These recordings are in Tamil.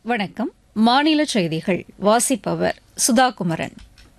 வணக்கம் மாநில செய்திகள் வாசிப்பவர் சுதா குமரன்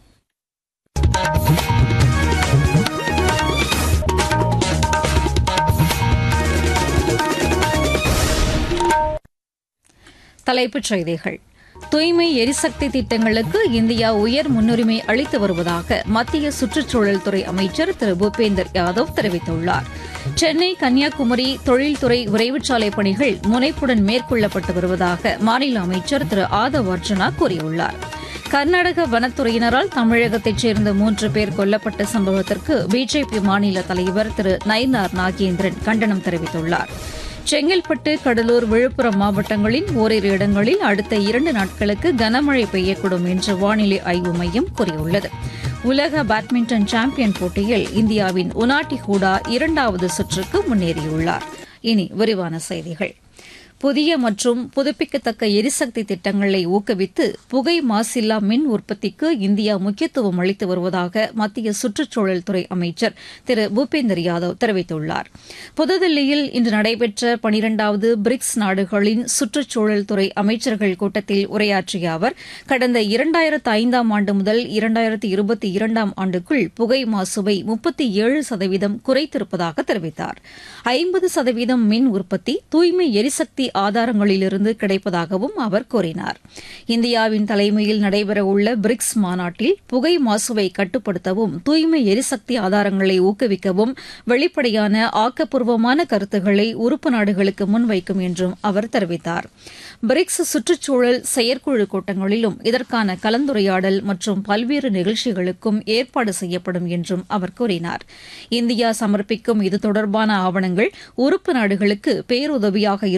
தலைப்புச் செய்திகள் தூய்மை எரிசக்தி திட்டங்களுக்கு இந்தியா உயர் முன்னுரிமை அளித்து வருவதாக மத்திய சுற்றுச்சூழல் துறை அமைச்சர் திரு பூபேந்தர் யாதவ் தெரிவித்துள்ளார் சென்னை கன்னியாகுமரி தொழில்துறை விரைவுச்சாலை பணிகள் முனைப்புடன் மேற்கொள்ளப்பட்டு வருவதாக மாநில அமைச்சர் திரு ஆதவ் அர்ஜுனா கூறியுள்ளார் கர்நாடக வனத்துறையினரால் தமிழகத்தைச் சேர்ந்த மூன்று பேர் கொல்லப்பட்ட சம்பவத்திற்கு பிஜேபி மாநில தலைவர் திரு நயினார் நாகேந்திரன் கண்டனம் தெரிவித்துள்ளார் செங்கல்பட்டு கடலூர் விழுப்புரம் மாவட்டங்களின் ஓரிரு இடங்களில் அடுத்த இரண்டு நாட்களுக்கு கனமழை பெய்யக்கூடும் என்று வானிலை ஆய்வு மையம் கூறியுள்ளது உலக பேட்மிண்டன் சாம்பியன் போட்டியில் இந்தியாவின் உனாட்டி ஹூடா இரண்டாவது சுற்றுக்கு முன்னேறியுள்ளார் இனி விரிவான செய்திகள் புதிய மற்றும் புதுப்பிக்கத்தக்க எரிசக்தி திட்டங்களை ஊக்குவித்து புகை மாசில்லா மின் உற்பத்திக்கு இந்தியா முக்கியத்துவம் அளித்து வருவதாக மத்திய சுற்றுச்சூழல் துறை அமைச்சர் திரு பூபேந்தர் யாதவ் தெரிவித்துள்ளார் புதுதில்லியில் இன்று நடைபெற்ற பனிரெண்டாவது பிரிக்ஸ் நாடுகளின் சுற்றுச்சூழல் துறை அமைச்சர்கள் கூட்டத்தில் உரையாற்றிய அவர் கடந்த இரண்டாயிரத்து ஐந்தாம் ஆண்டு முதல் இரண்டாயிரத்து இருபத்தி இரண்டாம் ஆண்டுக்குள் புகை மாசுவை முப்பத்தி ஏழு சதவீதம் குறைத்திருப்பதாக தெரிவித்தார் ஐம்பது சதவீதம் மின் உற்பத்தி தூய்மை எரிசக்தி ஆதாரங்களிலிருந்து கிடைப்பதாகவும் அவர் கூறினார் இந்தியாவின் தலைமையில் நடைபெறவுள்ள பிரிக்ஸ் மாநாட்டில் புகை மாசுவை கட்டுப்படுத்தவும் தூய்மை எரிசக்தி ஆதாரங்களை ஊக்குவிக்கவும் வெளிப்படையான ஆக்கப்பூர்வமான கருத்துக்களை உறுப்பு நாடுகளுக்கு முன்வைக்கும் என்றும் அவர் தெரிவித்தார் பிரிக்ஸ் சுற்றுச்சூழல் செயற்குழு கூட்டங்களிலும் இதற்கான கலந்துரையாடல் மற்றும் பல்வேறு நிகழ்ச்சிகளுக்கும் ஏற்பாடு செய்யப்படும் என்றும் அவர் கூறினார் இந்தியா சமர்ப்பிக்கும் இது தொடர்பான ஆவணங்கள் உறுப்பு நாடுகளுக்கு பேருதவியாக